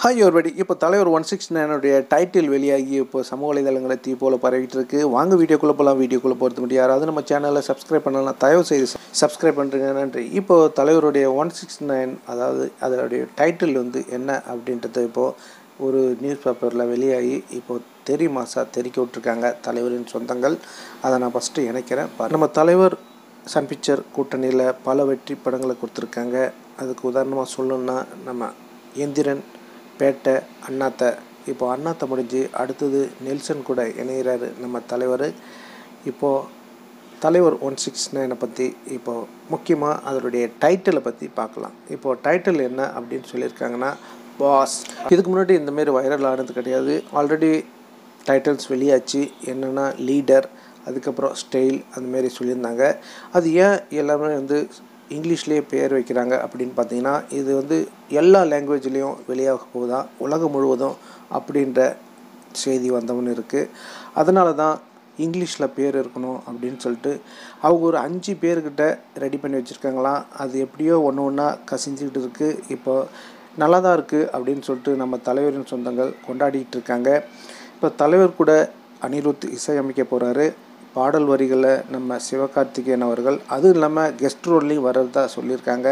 hi ஒருபடி இப்போ தலைவர் ஒன் சிக்ஸ் நைனுடைய டைட்டில் வெளியாகி இப்போ சமூக வலைதளங்களை தீ போல பரவிட்டு இருக்கு வாங்க வீடியோக்குள்ளே போகலாம் வீடியோக்குள்ளே போகிறது முடியும் யாராவது நம்ம சேனலில் சப்ஸ்கிரைப் பண்ணலாம் தயவு செய்து சப்ஸ்கிரைப் பண்ணுறீங்க நன்றி இப்போ தலைவருடைய ஒன் சிக்ஸ் நைன் அதாவது அதனுடைய டைட்டில் வந்து என்ன அப்படின்றது இப்போது ஒரு நியூஸ் பேப்பரில் வெளியாகி இப்போது தெரி மாசா தெரிக்க விட்ருக்காங்க தலைவரின் சொந்தங்கள் அதை நான் ஃபஸ்ட்டு இணைக்கிறேன் பா- நம்ம தலைவர் சன் பிக்சர் கூட்டணியில் பல வெற்றி படங்களை கொடுத்துருக்காங்க அதுக்கு உதாரணமாக சொல்லணும்னா நம்ம எந்திரன் பேட்டை அண்ணாத்தை இப்போ அண்ணாத்தை முடிஞ்சு அடுத்தது நெல்சன் கூட இணைகிறாரு நம்ம தலைவர் இப்போது தலைவர் ஒன் சிக்ஸ் நைனை பற்றி இப்போது முக்கியமாக அதனுடைய டைட்டிலை பற்றி பார்க்கலாம் இப்போது டைட்டில் என்ன அப்படின்னு சொல்லியிருக்காங்கன்னா பாஸ் இதுக்கு முன்னாடி இந்தமாரி வைரல் ஆனது கிடையாது ஆல்ரெடி டைட்டில்ஸ் வெளியாச்சு என்னென்னா லீடர் அதுக்கப்புறம் ஸ்டைல் அந்தமாரி சொல்லியிருந்தாங்க அது ஏன் எல்லாமே வந்து இங்கிலீஷ்லேயே பேர் வைக்கிறாங்க அப்படின்னு பார்த்தீங்கன்னா இது வந்து எல்லா லாங்குவேஜ்லேயும் வெளியாக போகுதா உலகம் முழுவதும் அப்படின்ற செய்தி வந்தவன் இருக்குது அதனால தான் இங்கிலீஷில் பேர் இருக்கணும் அப்படின்னு சொல்லிட்டு அவங்க ஒரு அஞ்சு பேர்கிட்ட ரெடி பண்ணி வச்சுருக்காங்களாம் அது எப்படியோ ஒன்று ஒன்றா கசிஞ்சிக்கிட்டு இருக்குது இப்போ நல்லா தான் இருக்குது அப்படின்னு சொல்லிட்டு நம்ம தலைவரின் சொந்தங்கள் கொண்டாடிட்டு இருக்காங்க இப்போ தலைவர் கூட அனிருத் இசையமைக்க போகிறாரு பாடல் வரிகளை நம்ம சிவகார்த்திகேயன் அவர்கள் அதுவும் இல்லாமல் கெஸ்ட் ரோல்லையும் வர்றதா சொல்லியிருக்காங்க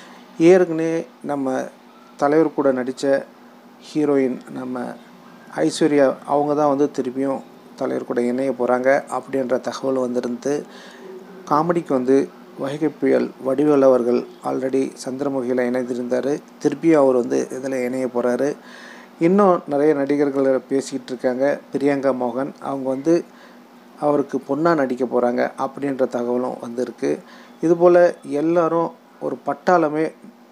ஏற்கனவே நம்ம தலைவர் கூட நடித்த ஹீரோயின் நம்ம ஐஸ்வர்யா அவங்க தான் வந்து திருப்பியும் தலைவர் கூட இணைய போகிறாங்க அப்படின்ற தகவல் வந்திருந்து காமெடிக்கு வந்து வைகை புயல் வடிவேல் அவர்கள் ஆல்ரெடி சந்திரமுகியில் இணைந்திருந்தார் திருப்பியும் அவர் வந்து இதில் இணைய போகிறாரு இன்னும் நிறைய நடிகர்கள் பேசிக்கிட்டு இருக்காங்க பிரியங்கா மோகன் அவங்க வந்து அவருக்கு பொண்ணாக நடிக்க போகிறாங்க அப்படின்ற தகவலும் வந்திருக்கு இதுபோல் எல்லாரும் ஒரு பட்டாளமே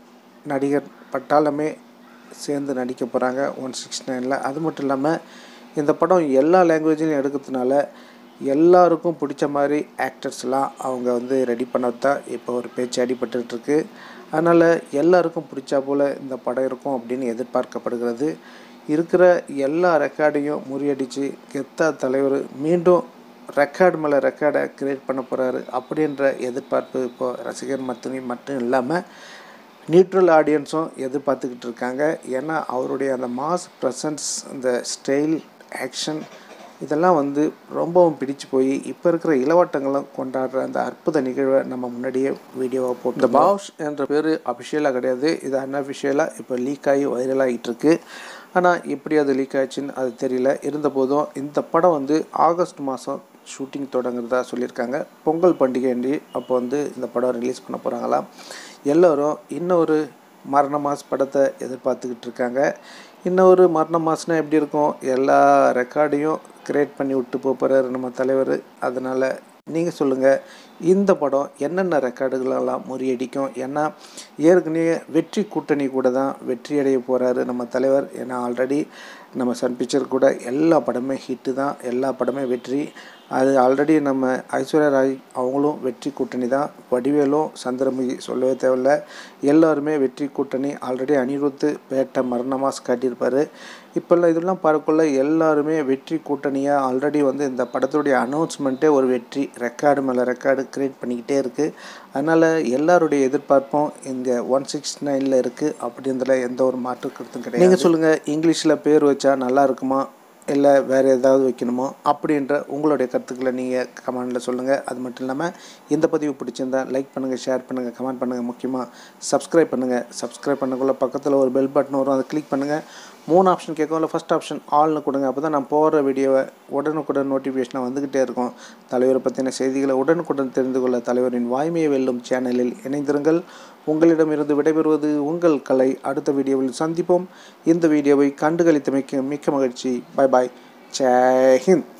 நடிகர் பட்டாளமே சேர்ந்து நடிக்க போகிறாங்க ஒன் சிக்ஸ் நைனில் அது மட்டும் இல்லாமல் இந்த படம் எல்லா லாங்குவேஜ்லையும் எடுக்கிறதுனால எல்லாருக்கும் பிடிச்ச மாதிரி ஆக்டர்ஸ்லாம் அவங்க வந்து ரெடி பண்ணது தான் இப்போ ஒரு பேச்சு அடிபட்டுருக்கு அதனால் எல்லாருக்கும் பிடிச்சா போல் இந்த படம் இருக்கும் அப்படின்னு எதிர்பார்க்கப்படுகிறது இருக்கிற எல்லா ரெக்கார்டையும் முறியடித்து கெத்தா தலைவர் மீண்டும் ரெக்கார்டு மேலே ரெக்கார்டை கிரியேட் பண்ண போகிறாரு அப்படின்ற எதிர்பார்ப்பு இப்போ ரசிகர் மத்தினி மட்டும் இல்லாமல் நியூட்ரல் ஆடியன்ஸும் எதிர்பார்த்துக்கிட்டு இருக்காங்க ஏன்னா அவருடைய அந்த மாஸ் ப்ரெசன்ஸ் அந்த ஸ்டைல் ஆக்ஷன் இதெல்லாம் வந்து ரொம்பவும் பிடிச்சு போய் இப்போ இருக்கிற இளவட்டங்களும் கொண்டாடுற அந்த அற்புத நிகழ்வை நம்ம முன்னாடியே வீடியோவாக போட்டு இந்த பாஷ் என்ற பேர் அஃபிஷியலாக கிடையாது இது அன்அஃபிஷியலாக இப்போ லீக் ஆகி வைரல் ஆகிட்டு இருக்கு ஆனால் எப்படி அது லீக் ஆச்சுன்னு அது தெரியல இருந்தபோதும் இந்த படம் வந்து ஆகஸ்ட் மாதம் ஷூட்டிங் தொடங்குறதா சொல்லியிருக்காங்க பொங்கல் பண்டிகை அன்றி அப்போ வந்து இந்த படம் ரிலீஸ் பண்ண போகிறாங்களாம் எல்லோரும் இன்னொரு மரண மாஸ் படத்தை எதிர்பார்த்துக்கிட்டு இருக்காங்க இன்னொரு மரண மாசம்னா எப்படி இருக்கும் எல்லா ரெக்கார்டையும் கிரியேட் பண்ணி விட்டு போகிறாரு நம்ம தலைவர் அதனால் நீங்கள் சொல்லுங்கள் இந்த படம் என்னென்ன ரெக்கார்டுகளெல்லாம் முறியடிக்கும் ஏன்னா ஏற்கனவே வெற்றி கூட்டணி கூட தான் வெற்றி அடைய போகிறாரு நம்ம தலைவர் ஏன்னா ஆல்ரெடி நம்ம சன் பிக்சர் கூட எல்லா படமே ஹிட்டு தான் எல்லா படமே வெற்றி அது ஆல்ரெடி நம்ம ஐஸ்வர்யா ராய் அவங்களும் வெற்றி கூட்டணி தான் வடிவேலும் சந்திரமுகி சொல்லவே தேவையில்ல எல்லாருமே வெற்றி கூட்டணி ஆல்ரெடி அனிருத்து பேட்டை மரணமாஸ் காட்டியிருப்பார் இப்போல்லாம் இதெல்லாம் பார்க்கக்குள்ள எல்லாருமே வெற்றி கூட்டணியாக ஆல்ரெடி வந்து இந்த படத்துடைய அனௌன்ஸ்மெண்ட்டே ஒரு வெற்றி ரெக்கார்டு மேலே ரெக்கார்டு கிரியேட் பண்ணிக்கிட்டே இருக்குது அதனால் எல்லாருடைய எதிர்பார்ப்பும் இந்த ஒன் சிக்ஸ் நைனில் இருக்குது அப்படின்றதுல எந்த ஒரு மாற்று கருத்தும் கிடையாது நீங்கள் சொல்லுங்கள் இங்கிலீஷில் பேர் வச்சா நல்லா இருக்குமா இல்லை வேறு ஏதாவது வைக்கணுமோ அப்படின்ற உங்களுடைய கருத்துக்களை நீங்கள் கமெண்டில் சொல்லுங்கள் அது மட்டும் இல்லாமல் இந்த பதிவு பிடிச்சிருந்தா லைக் பண்ணுங்கள் ஷேர் பண்ணுங்கள் கமெண்ட் பண்ணுங்கள் முக்கியமாக சப்ஸ்கிரைப் பண்ணுங்கள் சப்ஸ்கிரைப் பண்ணக்குள்ள பக்கத்தில் ஒரு பெல் பட்டன் வரும் அதை கிளிக் பண்ணுங்கள் மூணு ஆப்ஷன் கேட்கும் இல்லை ஃபஸ்ட் ஆப்ஷன் ஆல்னு கொடுங்க அப்போ தான் நான் போடுற வீடியோவை உடனுக்குடன் நோட்டிஃபிகேஷனாக வந்துக்கிட்டே இருக்கும் தலைவரை பற்றின செய்திகளை உடனுக்குடன் தெரிந்து கொள்ள தலைவரின் வாய்மையை வெல்லும் சேனலில் இணைந்திருங்கள் உங்களிடமிருந்து விடைபெறுவது உங்கள் கலை அடுத்த வீடியோவில் சந்திப்போம் இந்த வீடியோவை கண்டுகளித்தமைக்கு மிக்க மகிழ்ச்சி பாய் பாய் ஜெய் ஹிந்த்